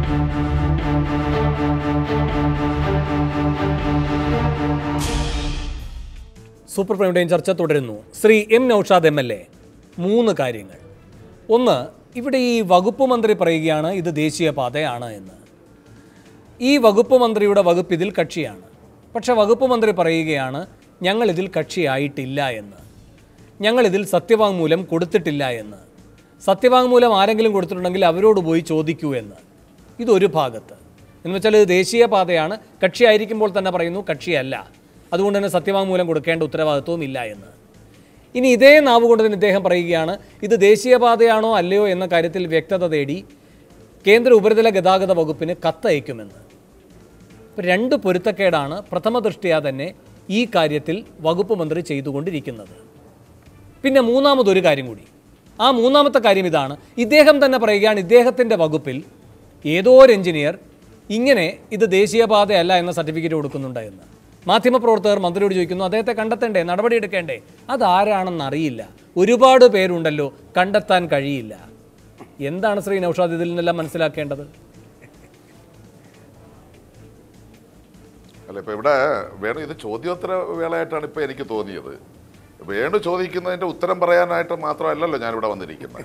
Super prime time ചർച്ച തുടരുന്നു Shri M Naushad M L A മൂന്ന് കാര്യങ്ങൾ ഒന്ന് ഇവിടെ ഈ വകുപ്പ് മന്ത്രി പറയുകയാണ് ഇത് ദേശീയപാതയാണ് എന്ന് ഈ വകുപ്പ് മന്ത്രിയുടെ വകുപ്പ് ഇതിൽ കക്ഷിയാണ് പക്ഷെ വകുപ്പ് മന്ത്രി പറയുകയാണ് ഞങ്ങൾ ഇതിൽ കക്ഷിയായിട്ടില്ല എന്ന് ഞങ്ങൾ ഇതിൽ സത്യവാങ്മൂലം കൊടുത്തിട്ടില്ല എന്ന് സത്യവാങ്മൂലം ആരെങ്കിലും കൊടുത്തിട്ടുണ്ടെങ്കിൽ അവരോട് പോയി ചോദിക്കൂ എന്ന് ഇതൊരു ഭാഗത്ത് എന്ന് വെച്ചാൽ ഇത് ദേശീയപാതയാണ് കക്ഷിയായിരിക്കുമ്പോൾ തന്നെ പറയുന്നു കക്ഷിയല്ല അതുകൊണ്ട് തന്നെ സത്യവാങ്മൂലം കൊടുക്കേണ്ട ഉത്തരവാദിത്വവും ഇല്ല എന്ന് ഇനി ഇതേ നാവ് കൊണ്ട് തന്നെ ഇദ്ദേഹം പറയുകയാണ് ഇത് ദേശീയപാതയാണോ അല്ലയോ എന്ന കാര്യത്തിൽ വ്യക്തത തേടി കേന്ദ്ര ഉപരിതല ഗതാഗത വകുപ്പിന് കത്തയക്കുമെന്ന് ഇപ്പം രണ്ട് പൊരുത്തക്കേടാണ് പ്രഥമ ദൃഷ്ടിയാ തന്നെ ഈ കാര്യത്തിൽ വകുപ്പ് മന്ത്രി ചെയ്തുകൊണ്ടിരിക്കുന്നത് പിന്നെ മൂന്നാമതൊരു കാര്യം കൂടി ആ മൂന്നാമത്തെ കാര്യം ഇതാണ് ഇദ്ദേഹം തന്നെ പറയുകയാണ് ഇദ്ദേഹത്തിൻ്റെ വകുപ്പിൽ ഏതോ ഒരു എഞ്ചിനീയർ ഇങ്ങനെ ഇത് ദേശീയപാതയല്ല എന്ന സർട്ടിഫിക്കറ്റ് കൊടുക്കുന്നുണ്ട് എന്ന് മാധ്യമപ്രവർത്തകർ മന്ത്രിയോട് ചോദിക്കുന്നു അദ്ദേഹത്തെ കണ്ടെത്തണ്ടേ നടപടിയെടുക്കേണ്ടേ അതാരാണെന്ന് അറിയില്ല ഒരുപാട് പേരുണ്ടല്ലോ കണ്ടെത്താൻ കഴിയില്ല എന്താണ് ശ്രീ നൌഷാദ് ഇതിൽ നിന്നെല്ലാം മനസ്സിലാക്കേണ്ടത് അല്ല ഇപ്പൊ ഇവിടെ വേണു ഇത് ചോദ്യോത്തര വേളയായിട്ടാണ് ഇപ്പൊ എനിക്ക് തോന്നിയത് വേണു ചോദിക്കുന്നതിന്റെ ഉത്തരം പറയാനായിട്ട് മാത്രമല്ലല്ലോ ഞാൻ ഇവിടെ വന്നിരിക്കുന്നത്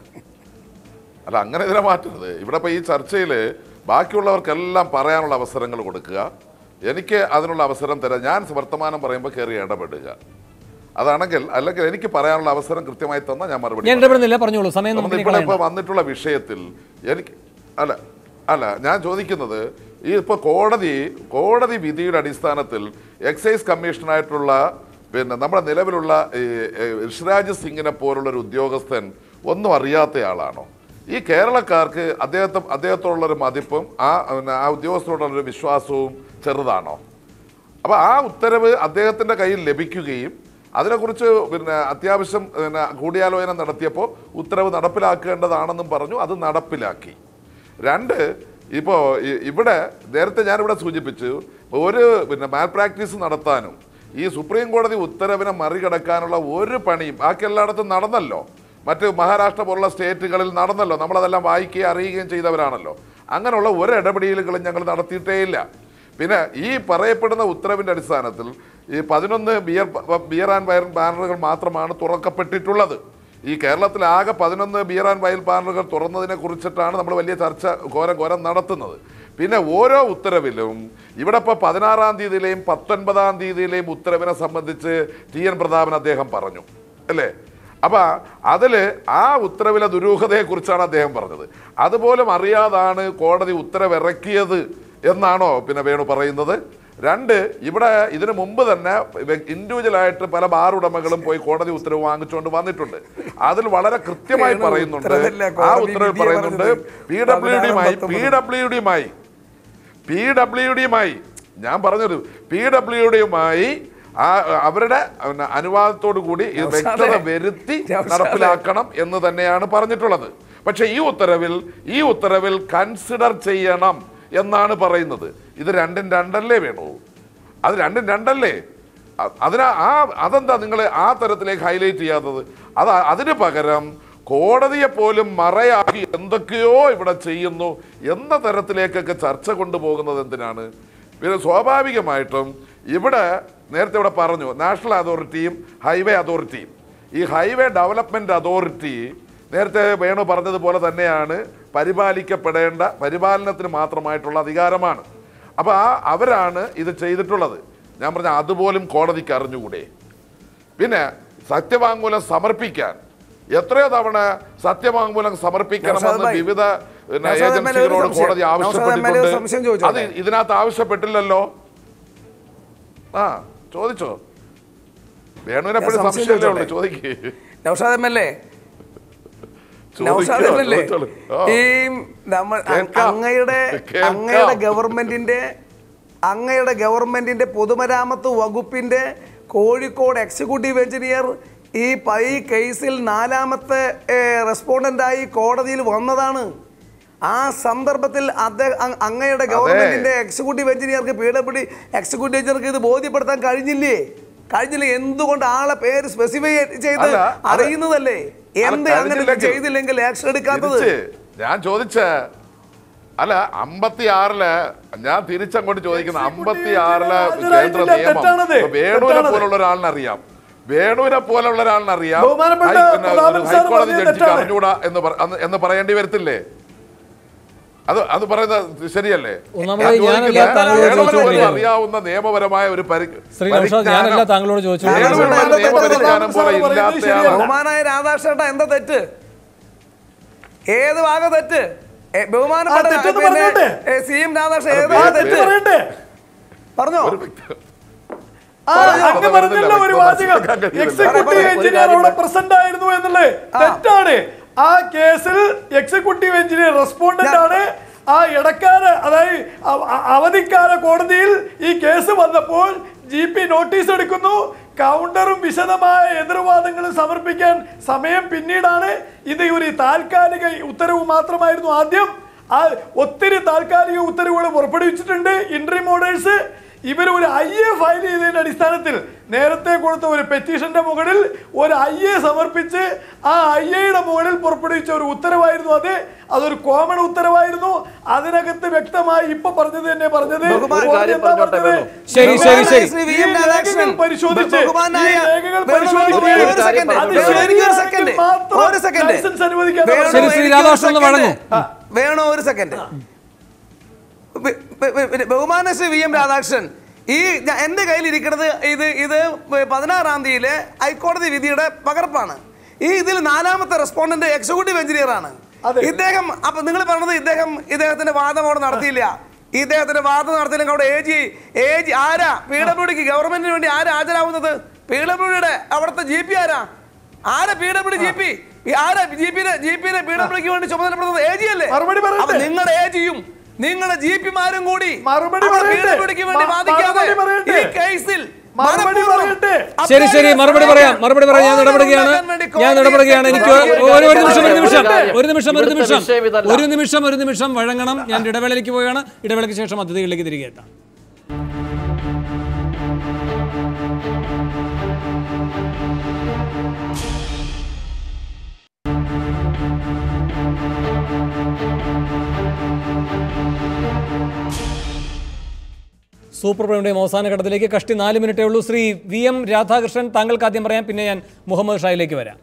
അല്ല അങ്ങനെ ഇതിനെ മാറ്റരുത് ഇവിടെ ഇപ്പൊ ഈ ചർച്ചയിൽ ബാക്കിയുള്ളവർക്കെല്ലാം പറയാനുള്ള അവസരങ്ങൾ കൊടുക്കുക എനിക്ക് അതിനുള്ള അവസരം തരാം ഞാൻ വർത്തമാനം പറയുമ്പോൾ കയറി ഇടപെടുക അതാണെങ്കിൽ അല്ലെങ്കിൽ എനിക്ക് പറയാനുള്ള അവസരം കൃത്യമായി തന്നാൽ ഞാൻ മറുപടി ഞാൻ ഇടപെടുന്നില്ല പറഞ്ഞോളൂ സമയം നമ്മൾ നമുക്ക് ഇവിടെ കളയണ്ട. ഇപ്പൊ വന്നിട്ടുള്ള വിഷയത്തിൽ എനിക്ക് അല്ല അല്ല ഞാൻ ചോദിക്കുന്നത് ഈ ഇപ്പൊ കോടതി കോടതി വിധിയുടെ അടിസ്ഥാനത്തിൽ എക്സൈസ് കമ്മീഷനായിട്ടുള്ള പിന്നെ നമ്മുടെ നിലവിലുള്ള ഈ ഏ, ഋഷിരാജ് സിംഗിനെ പോലുള്ള ഒരു ഉദ്യോഗസ്ഥൻ ഒന്നും അറിയാത്തയാളാണോ ഈ കേരളക്കാർക്ക് അദ്ദേഹത്തെ അദ്ദേഹത്തോടുള്ള ഒരു മതിപ്പും ആ പിന്നെ ആ ഉദ്യോഗസ്ഥരോടുള്ള ഒരു വിശ്വാസവും ചെറുതാണോ അപ്പോൾ ആ ഉത്തരവ് അദ്ദേഹത്തിൻ്റെ കയ്യിൽ ലഭിക്കുകയും അതിനെക്കുറിച്ച് പിന്നെ അത്യാവശ്യം പിന്നെ കൂടിയാലോചന നടത്തിയപ്പോൾ ഉത്തരവ് നടപ്പിലാക്കേണ്ടതാണെന്നും പറഞ്ഞു അത് നടപ്പിലാക്കി രണ്ട് ഇപ്പോൾ ഇവിടെ നേരത്തെ ഞാനിവിടെ സൂചിപ്പിച്ചു ഒരു പിന്നെ മാൽ പ്രാക്ടീസ് നടത്താനും ഈ സുപ്രീം കോടതി ഉത്തരവിനെ മറികടക്കാനുള്ള ഒരു പണിയും ബാക്കി എല്ലായിടത്തും നടന്നല്ലോ മറ്റ് മഹാരാഷ്ട്ര പോലുള്ള സ്റ്റേറ്റുകളിൽ നടന്നല്ലോ നമ്മളതെല്ലാം വായിക്കുകയും അറിയുകയും ചെയ്തവരാണല്ലോ അങ്ങനെയുള്ള ഒരു ഇടപെടലുകളും ഞങ്ങൾ നടത്തിയിട്ടേയില്ല പിന്നെ ഈ പറയപ്പെടുന്ന ഉത്തരവിന്റെ അടിസ്ഥാനത്തിൽ ഈ പതിനൊന്ന് ബിയർ ബിയർ ആൻഡ് വയർ ബാനറുകൾ മാത്രമാണ് തുറക്കപ്പെട്ടിട്ടുള്ളത് ഈ കേരളത്തിൽ ആകെ പതിനൊന്ന് ബിയർ ആൻഡ് വയൽ ബാനറുകൾ തുറന്നതിനെ കുറിച്ചിട്ടാണ് നമ്മൾ വലിയ ചർച്ച ഘോരം ഘോരം നടത്തുന്നത് പിന്നെ ഓരോ ഉത്തരവിലും ഇവിടെ ഇപ്പോൾ പതിനാറാം തീയതിയിലെയും പത്തൊൻപതാം തീയതിയിലെയും ഉത്തരവിനെ സംബന്ധിച്ച് ടി എൻ പ്രതാപൻ അദ്ദേഹം പറഞ്ഞു അല്ലേ അപ്പൊ അതില് ആ ഉത്തരവിലെ ദുരൂഹതയെക്കുറിച്ചാണ് അദ്ദേഹം പറഞ്ഞത് അതുപോലും അറിയാതാണ് കോടതി ഉത്തരവിറക്കിയത് എന്നാണോ പിന്നെ വേണു പറയുന്നത് രണ്ട് ഇവിടെ ഇതിനു മുമ്പ് തന്നെ ഇൻഡിവിജ്വൽ ആയിട്ട് പല ബാർ ഉടമകളും പോയി കോടതി ഉത്തരവ് വാങ്ങിച്ചുകൊണ്ട് വന്നിട്ടുണ്ട് അതിൽ വളരെ കൃത്യമായി വേണു, പറയുന്നുണ്ട് ഉത്തരവല്ല, ആ കോടതി ഉത്തരവ് വിധിയെ പറയുന്നുണ്ട് പറഞ്ഞത്. പി ഡബ്ല്യു ഡിയുമായി പതിനാറാം പി ഡബ്ല്യു ഡിയുമായി പി ഡബ്ല്യു ഡിയുമായി ഞാൻ പറഞ്ഞത് പി ഡബ്ല്യു ഡിയുമായി ആ അവരുടെ പിന്നെ അനുവാദത്തോടു കൂടി ഇത് നൗഷാദേ, വ്യക്തത വരുത്തി നൗഷാദേ. നടപ്പിലാക്കണം എന്ന് തന്നെയാണ് പറഞ്ഞിട്ടുള്ളത് പക്ഷെ ഈ ഉത്തരവിൽ ഈ ഉത്തരവിൽ കൺസിഡർ ചെയ്യണം എന്നാണ് പറയുന്നത് ഇത് രണ്ടും രണ്ടല്ലേ വേണു അത് രണ്ടും രണ്ടല്ലേ അ- അതിനാ ആ അതെന്താ നിങ്ങൾ ആ തരത്തിലേക്ക് ഹൈലൈറ്റ് ചെയ്യാത്തത് അത് അതിന് പകരം കോടതിയെ പോലും മറയാക്കി എന്തൊക്കെയോ ഇവിടെ ചെയ്യുന്നു എന്ന തരത്തിലേക്കൊക്കെ ചർച്ച കൊണ്ടുപോകുന്നത് എന്തിനാണ് പിന്നെ സ്വാഭാവികമായിട്ടും ഇവിടെ നേരത്തെ ഇവിടെ പറഞ്ഞു നാഷണൽ അതോറിറ്റിയും ഹൈവേ അതോറിറ്റിയും ഈ ഹൈവേ ഡെവലപ്മെന്റ് അതോറിറ്റി നേരത്തെ വേണു പറഞ്ഞതുപോലെ തന്നെയാണ് പരിപാലിക്കപ്പെടേണ്ട പരിപാലനത്തിന് മാത്രമായിട്ടുള്ള അധികാരമാണ് അപ്പോൾ ആ അവരാണ് ഇത് ചെയ്തിട്ടുള്ളത് ഞാൻ പറഞ്ഞ അതുപോലും കോടതിക്ക് അറിഞ്ഞുകൂടെ പിന്നെ സത്യവാങ്മൂലം സമർപ്പിക്കാൻ എത്രയോ തവണ സത്യവാങ്മൂലം സമർപ്പിക്കണമെന്ന് നൗഷാദ് ഭായ്, വിവിധ പിന്നെ, നൗഷാദ് എം എൽ എ ഒരു ഏജൻസികളോട് സംശയം. കോടതി നൗഷാദ് എം എൽ എ ഒരു സംശയം ആവശ്യപ്പെട്ടിട്ടുണ്ട് ചോദിച്ചോട്ടെ? അത് ഇതിനകത്ത് ആവശ്യപ്പെട്ടില്ലല്ലോ ആ ചോദിച്ചോ വേണുവിനെ എപ്പോഴും ഞാൻ സംശയം സംശയമല്ലേ ഉള്ളൂ ചോദിച്ചോട്ടെ? ചോദിക്കേ നൗഷാദ് എം എൽ എ ചോദിക്കോ, നൗഷാദ് എം എൽ എ ചോദിച്ചോളൂ. ആ. ഈ നമ്മൾ അ- കേൾക്കാം. അങ്ങയുടെ കേൾക്കാം. അങ്ങയുടെ ഗവൺമെന്റിന്റെ അങ്ങയുടെ ഗവൺമെന്റിന്റെ പൊതുമരാമത്ത് വകുപ്പിന്റെ കോഴിക്കോട് എക്സിക്യൂട്ടീവ് എഞ്ചിനീയർ ഈ പൈ കേസിൽ നാലാമത്തെ റെസ്പോണ്ടന്റായി കോടതിയിൽ വന്നതാണ് ആ സന്ദർഭത്തിൽ അദ്ദേഹം അ- അങ്ങയുടെ ഗവൺമെന്റിന്റെ എക്സിക്യൂട്ടീവ് എഞ്ചിനീയർക്ക് പി ഡബ്ല്യു ഡി എക്സിക്യൂട്ടീവ് എഞ്ചിനീയർക്ക് ഇത് ബോധ്യപ്പെടുത്താൻ കഴിഞ്ഞില്ലേ കഴിഞ്ഞില്ല എന്തുകൊണ്ട് ആളെ പേര് സ്പെസിഫൈ ചെയ്ത് അല്ല, അത് അറിയുന്നതല്ലേ അത് എന്ത് അങ്ങനെ കഴിഞ്ഞില്ലെങ്കിൽ- ചെയ്തില്ലെങ്കിൽ ആക്ഷൻ എടുക്കാത്തത് തിരിച്ച് ഞാൻ ചോദിച്ച അല്ല അമ്പത്തി ആറില് ഞാൻ തിരിച്ചങ്ങോട്ട് ചോദിക്കുന്ന അമ്പത്തി ആറില് ഹാജരായിട്ടില്ല. കേന്ദ്ര നിയമം തെറ്റാണത്. ഇപ്പൊ വേണുവിനെ തെറ്റാണത്. പോലുള്ള ഒരാളിനെ അറിയാം വേണുവിനെ പോലുള്ള ഒരാളിനെ അറിയാം ബഹുമാനപ്പെട്ട ഹൈ- പിന്നെ പ്രതാപൻ ഒരു സാർ ഹൈക്കോടതി പറഞ്ഞത് ജഡ്ജിക്ക് തെറ്റാണ്. അറിഞ്ഞൂടാ എന്ന് പറ- അന്ന് എന്ന് പറയേണ്ടി വരത്തില്ലേ അത് അത് പറയുന്നത് ശരിയല്ലേ ഒന്നാമത് ഞാൻ ഞാനല്ല ചോദിക്കുന്നത് താങ്കളോട് വേണുവിന് പോലും ചോദിച്ചത്. അറിയാവുന്ന നിയമപരമായ ഒരു പരി- ശ്രീ നൌഷാദ് ഞാനല്ല പരിജ്ഞാനം താങ്കളോട് ചോദിച്ചു ഞാൻ വേണുവിന് ഇവിടെ പോലും എന്താ നിയമപരിജ്ഞാനം തെറ്റ് പോലെ പറയുന്നത് ഇല്ലാത്തയാളാണ് ശരിയല്ല. ബഹുമാനായ രാധാകൃഷ്ണേട്ട എന്താ തെറ്റ് ഏത് ഭാഗം തെറ്റ് ഏ, ബഹുമാനപ്പെട്ട ആ, തെറ്റെന്ന് പിന്നെ, പറഞ്ഞോട്ടെ. ഏ, സി എം രാധാകൃഷ്ണൻ ഏത് ആ, ഭാഗം തെറ്റ് തെറ്റ് പറയട്ടെ പറഞ്ഞോ ഒരു വ്യക്തി- ആ, പറഞ്ഞത് അങ്ങ് വരുന്നില്ല, പറഞ്ഞല്ലോ ഒരു വ്യക്തം വാചകം മനസ്സിലാക്കാൻ കഴിയുന്നില്ല. എക്സിക്യൂട്ടീവ് പറയ്, പറയ്, എഞ്ചിനീയർ അവിടെ പ്രസന്റ് ആയിരുന്നു എന്നുള്ളത് തെറ്റാണ് ആ കേസിൽ എക്സിക്യൂട്ടീവ് എഞ്ചിനീയർ റെസ്പോണ്ടന്റ് ആണ് ആ ഇടക്കാല അതായത് അവ- അ- അവധിക്കാല കോടതിയിൽ ഈ കേസ് വന്നപ്പോൾ ജി പി നോട്ടീസ് എടുക്കുന്നു കൗണ്ടറും വിശദമായ എതിർവാദങ്ങളും സമർപ്പിക്കാൻ സമയം പിന്നീടാണ് ഇത് ഒരു താൽക്കാലിക ഉത്തരവ് മാത്രമായിരുന്നു ആദ്യം ആ ഒത്തിരി താൽക്കാലിക ഉത്തരവുകൾ പുറപ്പെടുവിച്ചിട്ടുണ്ട് ഇൻട്രി മോഡേഴ്സ് ഇവർ ഒരു ഐ എ ഫയൽ ചെയ്തതിന്റെ അടിസ്ഥാനത്തിൽ നേരത്തെ കൊടുത്ത ഒരു പെറ്റീഷന്റെ മുകളിൽ ഒരു ഐ എ സമർപ്പിച്ച് ആ ഐ എയുടെ മുകളിൽ പുറപ്പെടുവിച്ച ഒരു ഉത്തരവായിരുന്നു അത് അതൊരു കോമൺ ഉത്തരവായിരുന്നു അതിനകത്ത് വ്യക്തമായി ഇപ്പൊ പറഞ്ഞത് തന്നെ പറഞ്ഞത് ബഹുമാൻ- കോടതി കാര്യം എന്താ പറഞ്ഞോട്ടെ പറഞ്ഞത്? വേണു. ശരി, ശരി, ശരി. Shri V E M Radhakrishnan രേഖകൾ പരിശോധിച്ച് ഈ ബഹുമാനായ- രേഖകൾ വേണു, വേണു, പരിശോധിച്ച് വേണു, ഒരു സെക്കൻഡ്, അത് വേണു, ശരിയാണെങ്കിൽ ഒരു സെക്കൻഡ്, മാത്രം ഒരു സെക്കൻഡ്. ലൈസൻസ് അനുവദിക്കാൻ വേണു, ശരി, ശ്രീ എനിക്ക് രാധാകൃഷ്ണൻ ഒരു ഒന്ന് വഴങ്ങൂ. സെക്കൻഡ്. വേണു ഒരു സെക്കൻഡ് ബ- ബ- ബ- ബഹുമാന ശ്രീ വി എം രാധാകൃഷ്ണൻ ഈ ഞ- എന്റെ കയ്യിൽ ഇരിക്കുന്നത് ഇത് ഇത് പതിനാറാം തീയതിയിലെ ഹൈക്കോടതി വിധിയുടെ പകർപ്പാണ് ഈ ഇതിൽ നാലാമത്തെ റെസ്പോണ്ടന്റ് എക്സിക്യൂട്ടീവ് എഞ്ചിനീയർ ആണ് അതെ. ഇദ്ദേഹം അപ്പൊ നിങ്ങൾ പറഞ്ഞത് ഇദ്ദേഹം ഇദ്ദേഹത്തിന്റെ വാദം അവിടെ നടത്തിയില്ല ഇദ്ദേഹത്തിന്റെ വാദം നടത്തിയില്ലെങ്കിൽ അവിടെ എ ജി എ ജി ആരാ പി ഡബ്ല്യു ഡിക്ക് ഗവൺമെന്റിന് വേണ്ടി ആരാ ഹാജരാവുന്നത് പി ഡബ്ല്യു ഡിയുടെ അവിടുത്തെ ജി പി ആരാ ആരാ പി ഡബ്ല്യു ജി പി ആരാ ജി പിനെ ജി പിനെ പി ഡബ്ല്യുക്ക് വേണ്ടി ചുമതലപ്പെടുന്നത് എ ജി അല്ലേ മറുപടി പറയട്ടെ. അപ്പൊ നിങ്ങളുടെ എ ജിയും നിങ്ങളുടെ ജി പിമാരും കൂടി മറുപടി അവിടെ പറയട്ടെ. PWD ക്ക് വേണ്ടി മ- വാദിക്കാതെ മറുപടി പറയട്ടെ. ഈ കേസിൽ മറുപടി മനഃപൂർവ്വം പറയട്ടെ. ശരി ശരി മറുപടി പറയാം മറുപടി പറയാം ഞാൻ ഓർഡർ ഇടപെടുകയാണ് ഉണ്ടാക്കാൻ വേണ്ടി ഞാൻ കോടതിയെ ഇടപെടുകയാണ് എനിക്ക് തെറ്റിദ്ധരിപ്പിക്കുക. ഒരു ഒരു നിമിഷം ഒരു നിമിഷം കാര്യം. ഒരു നിമിഷം ഒരു ഇവിടുത്തെ നിമിഷം വിഷയം ഇതല്ല. ഒരു നിമിഷം ഒരു നിമിഷം വഴങ്ങണം ഞാൻ ഇടവേളയിലേക്ക് പോവുകയാണ് ഇടവേളയ്ക്ക് ശേഷം അതിഥികളിലേക്ക് തിരികെ എത്താം സൂപ്പർ പ്രൈമിൻ്റെയും അവസാന ഘട്ടത്തിലേക്ക് കഷ്ടി നാല് മിനിറ്റേ ഉള്ളൂ ശ്രീ വി എം രാധാകൃഷ്ണൻ താങ്കൾക്ക് ആദ്യം പറയാം പിന്നെ ഞാൻ മുഹമ്മദ് ഷായിലേക്ക് വരാം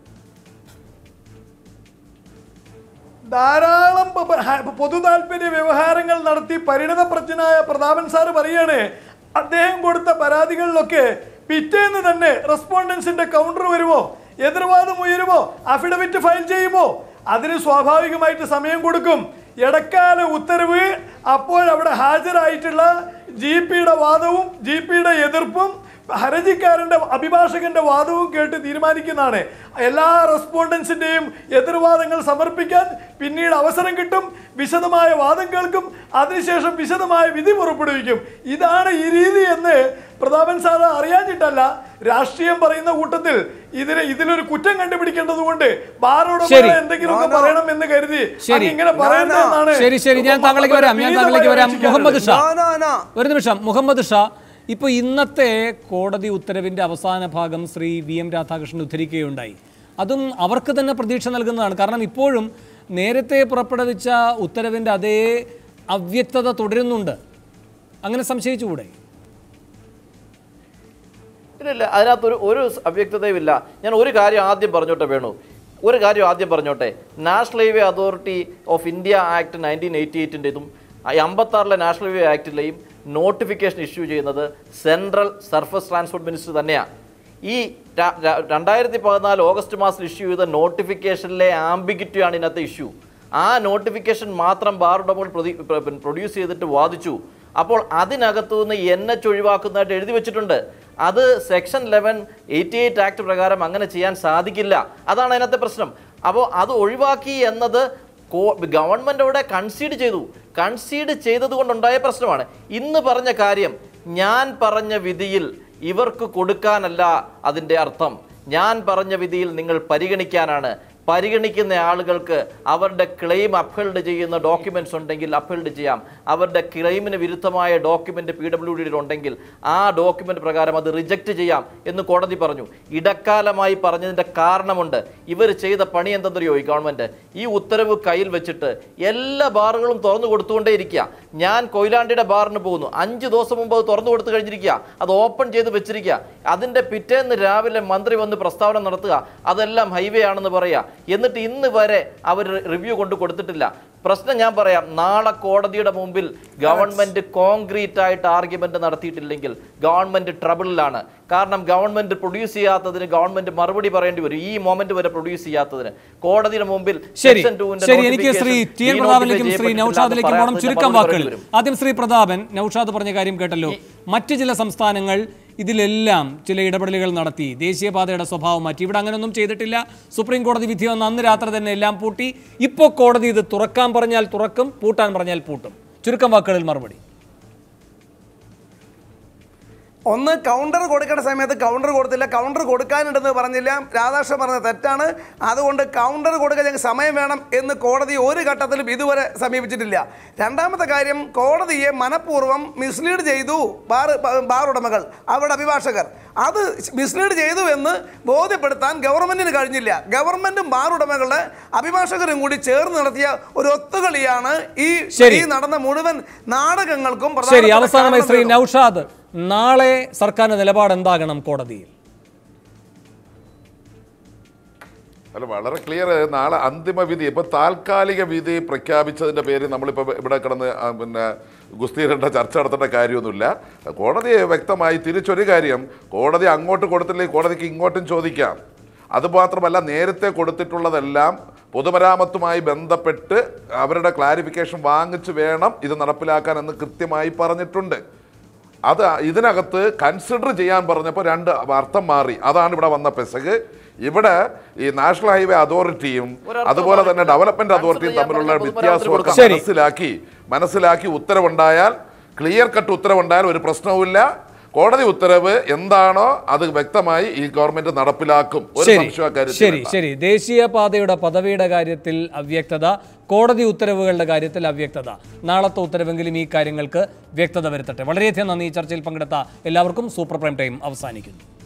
ധാരാളം പ- പ- ഹ- പൊതു താല്പര്യ വ്യവഹാരങ്ങൾ നടത്തി പരിണതപ്രജ്ഞനായ പ്രതാപൻ സാറ് പറയാണ് അദ്ദേഹം കൊടുത്ത പരാതികളിലൊക്കെ പിറ്റേന്ന് തന്നെ റെസ്പോണ്ടൻസിന്റെ കൗണ്ടർ വരുമോ എതിർവാദം ഉയരുമോ അഫിഡവിറ്റ് ഫയൽ ചെയ്യുമോ അതിന് സ്വാഭാവികമായിട്ട് സമയം കൊടുക്കും ഇടക്കാല ഉത്തരവ് അപ്പോൾ അവിടെ ഹാജരായിട്ടുള്ള ജി പിയുടെ വാദവും ജി പിയുടെ എതിർപ്പും ഹർജിക്കാരന്റെ അഭിഭാഷകന്റെ വാദവും കേട്ട് തീരുമാനിക്കുന്നതാണ് എല്ലാ റെസ്പോണ്ടൻസിന്റെയും എതിർവാദങ്ങൾ സമർപ്പിക്കാൻ പിന്നീട് അവസരം കിട്ടും വിശദമായ വാദം കേൾക്കും അതിനുശേഷം വിശദമായ വിധി പുറപ്പെടുവിക്കും ഇതാണ് ഈ രീതി എന്ന് പ്രതാപൻ സാറ് അറിയാഞ്ഞിട്ടല്ല രാഷ്ട്രീയം പറയുന്ന കൂട്ടത്തിൽ ഇതിന് ഇതിലൊരു കുറ്റം കണ്ടുപിടിക്കേണ്ടത് കൊണ്ട് ബാറോട് ശരി. എന്തെങ്കിലുമൊക്കെ പറയണം എന്ന് കരുതി ശരി. അങ്ങ് ഇങ്ങനെ പറയണ്ടെന്നാണ് ശരി ശരി ഞാൻ താങ്കളിലേക്ക് വരാം ഞാൻ താങ്കളിലേക്ക് വരാം Muhammad Shah No, no, no. ഒരു നിമിഷം മുഹമ്മദ് ഷാ ഇപ്പോൾ ഇന്നത്തെ കോടതി ഉത്തരവിന്റെ അവസാന ഭാഗം ശ്രീ വി എം രാധാകൃഷ്ണൻ ഉദ്ധരിക്കുകയുണ്ടായി അതും അവർക്ക് തന്നെ പ്രതീക്ഷ നൽകുന്നതാണ് കാരണം ഇപ്പോഴും നേരത്തെ പുറപ്പെടുവിച്ച ഉത്തരവിന്റെ അതേ അവ്യക്തത തുടരുന്നുണ്ട് അങ്ങനെ സംശയിച്ചുകൂടെ ഇല്ല അതിനകത്ത് ഒരു ഒരു അവ്യക്തതയും ഇല്ല ഞാൻ ഒരു കാര്യം ആദ്യം പറഞ്ഞോട്ടെ വേണു ഒരു കാര്യം ആദ്യം പറഞ്ഞോട്ടെ national highway authority of India act nineteen eighty എയ്റ്റിൻ്റെതും അമ്പത്താറിലെ നാഷണൽ ഹൈവേ ആക്ടിലെയും നോട്ടിഫിക്കേഷൻ ഇഷ്യൂ ചെയ്യുന്നത് സെൻട്രൽ സർഫസ് ട്രാൻസ്പോർട്ട് മിനിസ്റ്റർ തന്നെയാണ് ഈ ര- ര- രണ്ടായിരത്തി പതിനാല് ഓഗസ്റ്റ് മാസത്തിൽ ഇഷ്യൂ ചെയ്ത നോട്ടിഫിക്കേഷനിലെ ആംബിഗിറ്റിയാണ് ഇതിനകത്ത് ഇഷ്യൂ ആ നോട്ടിഫിക്കേഷൻ മാത്രം ബാർ ഉടമകൾ പ്രൊഡ്യൂസ് ചെയ്തിട്ട് വാദിച്ചു അപ്പോൾ അതിനകത്തു നിന്ന് എൻ എച്ച് ഒഴിവാക്കുന്നതായിട്ട് എഴുതി വെച്ചിട്ടുണ്ട് അത് section eleven eighty eight act പ്രകാരം അങ്ങനെ ചെയ്യാൻ സാധിക്കില്ല അതാണ് അതിനകത്തെ പ്രശ്നം അപ്പോൾ അത് ഒഴിവാക്കി എന്നത് ഗവൺമെന്റ് അവിടെ കൺസീഡ് ചെയ്തു കൺസീഡ് ചെയ്തത് കൊണ്ടുണ്ടായ പ്രശ്നമാണ് ഇന്ന് പറഞ്ഞ കാര്യം ഞാൻ പറഞ്ഞ വിധിയിൽ ഇവർക്ക് കൊടുക്കാനല്ല അതിൻ്റെ അർത്ഥം ഞാൻ പറഞ്ഞ വിധിയിൽ നിങ്ങൾ പരിഗണിക്കാനാണ് പരിഗണിക്കുന്ന ആളുകൾക്ക് അവരുടെ ക്ലെയിം അപ്ഹോൾഡ് ചെയ്യുന്ന ഡോക്യുമെന്റ്സ് ഉണ്ടെങ്കിൽ അപ്ഹോൾഡ് ചെയ്യാം അവരുടെ ക്ലെയിമിന് വിരുദ്ധമായ ഡോക്യുമെന്റ് പി ഡബ്ല്യു ഡിയിൽ ഉണ്ടെങ്കിൽ ആ ഡോക്യുമെന്റ് പ്രകാരം അത് റിജക്റ്റ് ചെയ്യാം എന്ന് കോടതി പറഞ്ഞു ഇടക്കാലമായി പറഞ്ഞതിന്റെ കാരണമുണ്ട് ഇവർ ചെയ്ത പണി എന്തെന്നറിയോ ഈ ഗവൺമെന്റ് ഈ ഉത്തരവ് കയ്യിൽ വെച്ചിട്ട് എല്ലാ ബാറുകളും തുറന്നു കൊടുത്തുകൊണ്ടേ ഇരിക്കുക ഞാൻ കൊയിലാണ്ടിയുടെ ബാറിന് പോകുന്നു അഞ്ച് ദിവസം മുമ്പ് അത് തുറന്നു കൊടുത്തു കഴിഞ്ഞിരിക്കുക അത് ഓപ്പൺ ചെയ്ത് വെച്ചിരിക്കുക അതിന്റെ പിറ്റേന്ന് രാവിലെ മന്ത്രി വന്ന് പ്രസ്താവന നടത്തുക അതെല്ലാം ഹൈവേ ആണെന്ന് പറയുക എന്നിട്ട് ഇന്ന് വരെ അവർ റിവ്യൂ കൊണ്ട് കൊടുത്തിട്ടില്ല പ്രശ്നം ഞാൻ പറയാം നാളെ കോടതിയുടെ മുമ്പിൽ ഗവൺമെന്റ് കോൺക്രീറ്റ് ആയിട്ട് ആർഗ്യുമെന്റ് നടത്തിയിട്ടില്ലെങ്കിൽ ഗവൺമെന്റ് ട്രബിളിലാണ് കാരണം ഗവൺമെന്റ് പ്രൊഡ്യൂസ് ചെയ്യാത്തതിന് ഗവൺമെന്റ് മറുപടി പറയേണ്ടി വരും ഈ മൊമെന്റ് വരെ പ്രൊഡ്യൂസ് ചെയ്യാത്തതിന് കോടതിയുടെ മുമ്പിൽ ശരി Section 2 ന്റെ ശരി എനിക്ക് Shri notification T N denotify പ്രതാപനിലേക്കും ശ്രീ ചെയ്യപ്പെട്ടിട്ടില്ല എന്ന് നൌഷാദിലേക്കും പോകണം പറയാത്തതിന് ചുരുക്കം മറുപടി വാക്കുകൾ പറയേണ്ടി വരും. ആദ്യം ശ്രീ പ്രതാപൻ നൌഷാദ് പറഞ്ഞ കാര്യം കേട്ടല്ലോ മറ്റ് ചില സംസ്ഥാനങ്ങൾ ഇതിലെല്ലാം ചില ഇടപെടലുകൾ നടത്തി ദേശീയപാതയുടെ സ്വഭാവം മാറ്റി ഇവിടെ അങ്ങനെയൊന്നും ചെയ്തിട്ടില്ല സുപ്രീം കോടതി വിധി വന്ന അന്ന് രാത്രി തന്നെ എല്ലാം പൂട്ടി ഇപ്പോൾ കോടതി ഇത് തുറക്കാൻ പറഞ്ഞാൽ തുറക്കും പൂട്ടാൻ പറഞ്ഞാൽ പൂട്ടും ചുരുക്കം വാക്കുകളിൽ മറുപടി ഒന്ന് കൗണ്ടർ കൊടുക്കേണ്ട സമയത്ത് കൗണ്ടർ കൊടുത്തില്ല കൗണ്ടർ കൊടുക്കാനുണ്ടെന്ന് പറഞ്ഞില്ല രാധാകൃഷ്ണൻ പറഞ്ഞത് തെറ്റാണ് അതുകൊണ്ട് കൗണ്ടർ കൊടുക്കാൻ ഞങ്ങൾക്ക് സമയം വേണം എന്ന് കോടതി ഒരു ഘട്ടത്തിലും ഇതുവരെ സമീപിച്ചിട്ടില്ല രണ്ടാമത്തെ കാര്യം കോടതിയെ മനഃപൂർവ്വം മിസ്ലീഡ് ചെയ്തു ബാർ ബാർ ഉടമകൾ അവരുടെ അഭിഭാഷകർ അത് മിസ്ലീഡ് ചെയ്തു എന്ന് ബോധ്യപ്പെടുത്താൻ ഗവൺമെന്റിന് കഴിഞ്ഞില്ല ഗവൺമെന്റും ബാർ ഉടമകളുടെ അഭിഭാഷകരും കൂടി ചേർന്ന് നടത്തിയ ഒരു ഒത്തുകളിയാണ് ഈ ശരി. ഈ നടന്ന മുഴുവൻ നാടകങ്ങൾക്കും ശരി പ്രധാനപ്പെട്ട അവസാനമായി ശ്രീ കാരണം നൌഷാദ് നാളെ സർക്കാരിന്റെ നിലപാട് എന്താകണം കോടതിയിൽ അല്ല വളരെ ക്ലിയർ നാളെ അന്തിമ വിധി ഇപ്പൊ താൽക്കാലിക വിധി പ്രഖ്യാപിച്ചതിന്റെ പേര് നമ്മളിപ്പോ ഇവിടെ കിടന്ന് ആ, പിന്നെ ഗുസ്തിയിടേണ്ട ചർച്ച നടത്തേണ്ട കാര്യമൊന്നുമില്ല കോടതി വ്യക്തമായി തിരിച്ചൊരു കാര്യം കോടതി അങ്ങോട്ട് കൊടുത്തില്ലെങ്കിൽ കോടതിക്ക് ഇങ്ങോട്ടും ചോദിക്കാം അതുമാത്രമല്ല നേരത്തെ കൊടുത്തിട്ടുള്ളതെല്ലാം പൊതുമരാമത്തുമായി ബന്ധപ്പെട്ട് അവരുടെ ക്ലാരിഫിക്കേഷൻ വാങ്ങിച്ച് വേണം ഇത് നടപ്പിലാക്കാൻ എന്ന് കൃത്യമായി പറഞ്ഞിട്ടുണ്ട് അത് ഇതിനകത്ത് കൺസിഡർ ചെയ്യാൻ പറഞ്ഞപ്പോൾ രണ്ട് അർത്ഥം മാറി അതാണ് ഇവിടെ വന്ന പെസക് ഇവിടെ ഈ നാഷണൽ ഹൈവേ അതോറിറ്റിയും ഒരർത്ഥം അതുപോലെ തന്നെ മാറിയില്ല. ഡെവലപ്മെന്റ് Consider അതോറിറ്റിയും ചെയ്യാൻ തമ്മിലുള്ള പറഞ്ഞ വ്യത്യാസമൊക്കെ പൊതുമരാമത്തിന് ശരി. മനസ്സിലാക്കി മനസ്സിലാക്കി ഉത്തരവുണ്ടായാൽ ക്ലിയർ കട്ട് ഉത്തരവുണ്ടായാൽ ഒരു പ്രശ്നവുമില്ല കോടതി ഉത്തരവ് എന്താണോ അത് വ്യക്തമായി ഈ ഗവൺമെന്റ് നടപ്പിലാക്കും ഒരു ശരി സംശയം അക്കാര്യത്തിൽ ശരി വേണ്ട. ശരി ദേശീയപാതയുടെ പദവിയുടെ കാര്യത്തിൽ അവ്യക്തത കോടതി ഉത്തരവുകളുടെ കാര്യത്തിൽ അവ്യക്തത നാളത്തെ ഉത്തരവെങ്കിലും ഈ കാര്യങ്ങൾക്ക് വ്യക്തത വരുത്തട്ടെ വളരെയധികം നന്ദി ഈ ചർച്ചയിൽ പങ്കെടുത്ത എല്ലാവർക്കും സൂപ്പർ പ്രൈം ടൈം അവസാനിക്കുന്നു